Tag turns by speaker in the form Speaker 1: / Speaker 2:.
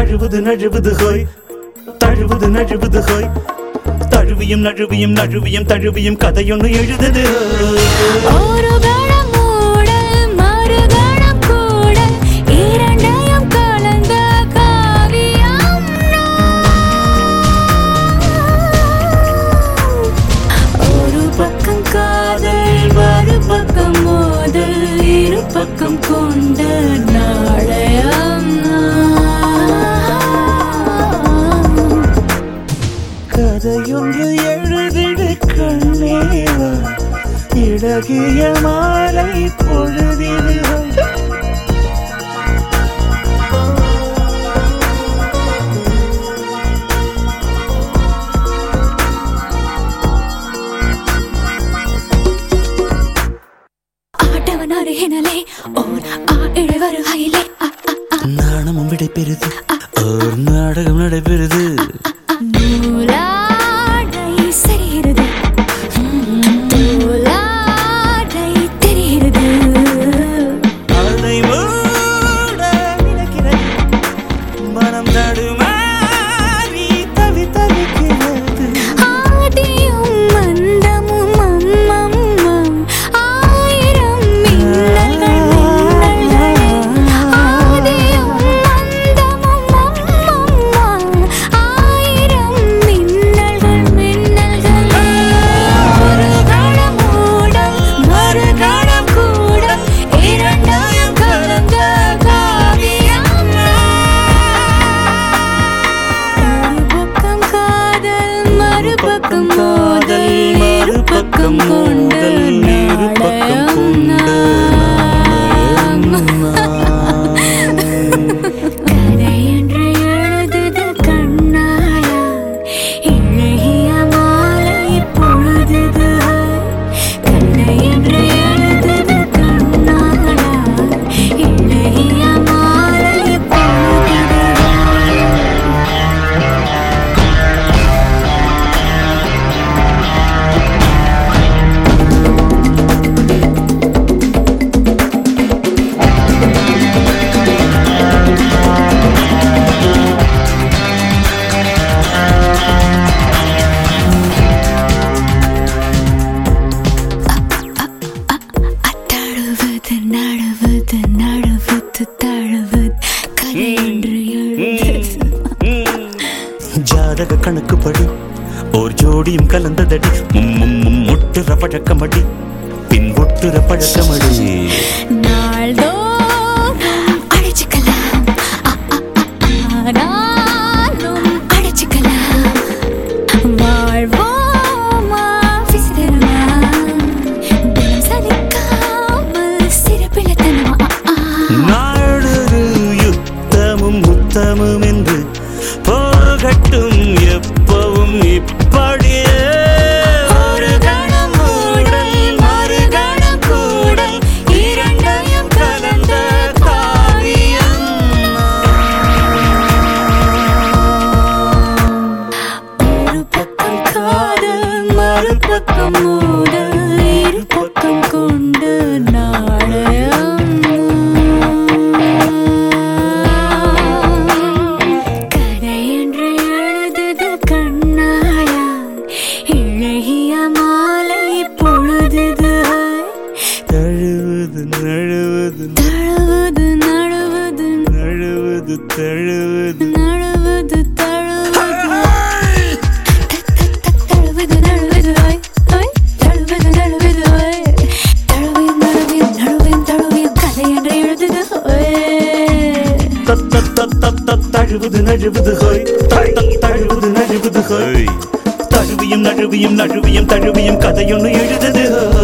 Speaker 1: தழுவுது நழுவுது ஹோய் தழுவுது நழுவுது ஹோய் தழுவியும் நழுவியும் நழுவியும் தழுவியும் கதையொன்னு எழுதுது
Speaker 2: ஒரு கணம் மூடல் மறுகணம் கூடல் இரண்டையும் கலந்த காவியம் ஒரு பக்கம் காதல் மறுபக்கம் மோதல் இரு பக்கம் கொண்ட நாடயம்
Speaker 1: கதையொன்று எழுதிடு கண்ணேவா இழகிய மாலை பொழுதிடு
Speaker 2: ஆட்டவன் அருகினலே ஓர் ஆ இழவருகையிலே அ அ அ
Speaker 1: நாணமும் விடைபெறுது ஒரு நாடகம் நடைபெறுது
Speaker 2: நூலாடை சரிகிறது நூலாடை தெரிகிறது
Speaker 1: அதை மூட நினைக்கிறது மனம் தடுமாறி தவி தவிக்கிறது
Speaker 2: ஆதியும் மந்தமும் அம்மம்மம் ஆயிரம் மின்னல்கள் மின்னல்களே ஆதியும் மந்தமும் அம்மம்மம் ஆயிரம் மின்னல்கள் மின்னல்களே ஒரு கணம் மூடல் மறு கணம் கூடல் இரண்டையும் கலந்த காவியம் ஒரு பக்கம் காதல் மறுபக்கம் மோதல் மறுபக்கம் கொண்டல்
Speaker 1: இரு பக்கம் கொண்ட
Speaker 2: கதை என்று எழுதுது கண்ணாயா இழகிய மாலை பொழுதுது கதை என்று எழுதுது கண்ணாயா இழகிய மாலை பொழுதுது தழுவது நழுவது நழுவது தழுவது கதை என்று எழுதுது
Speaker 1: ஜாதக கணக்குப்படி ஓர் ஜோடியும் கலந்ததடி மும் மும் மும் முட்டுற பழக்கமடி பின் ஒட்டுற பழக்கமடி
Speaker 2: நாள்தோறும் அழைச்சுக்கலாம் அ, அ, அ, ஆனாலும் அழைச்சுக்கலாம் வாழ்வோமா விசிறமா தினம் சலிக்காமல் சிறப்பிழத்தனமா
Speaker 1: நாடொரு யுத்தமும் முத்தமும் என்று போகட்டும் எப்பவும் இப்படியே ஒரு கணம் மூடல் மறு கணம் கூடல் இரண்டையும் கலந்த காவியம்
Speaker 2: ஒரு பக்கம் காதல் மறுபக்கம் மூடல் இரு பக்கம் கொண்டு நாடயம் கதை என்று எழுதுது கண்ணாயா இழகிய மாலை பொழுதுது
Speaker 1: தழுவது நழுவது
Speaker 2: தழுவது நழுவது
Speaker 1: நழுவது தழுவது
Speaker 2: நழுவது தழுவது தழுவது நழுவது ஓய் ஓய் தழுவது நழுவது ஓய் தழுவியும் நழுவியும் நழுவியும் தழுவியும் கதை என்று எழுதுது ஓய்
Speaker 1: தத் தத் தத் தத் தத் தழுவது நழுவது ஹோய் தத் தத் தழுவது நழுவது ஹோய் தழுவியும் நழுவியும் நழுவியும் தழுவியும் கதையொன்னு எழுதுது ஹோய்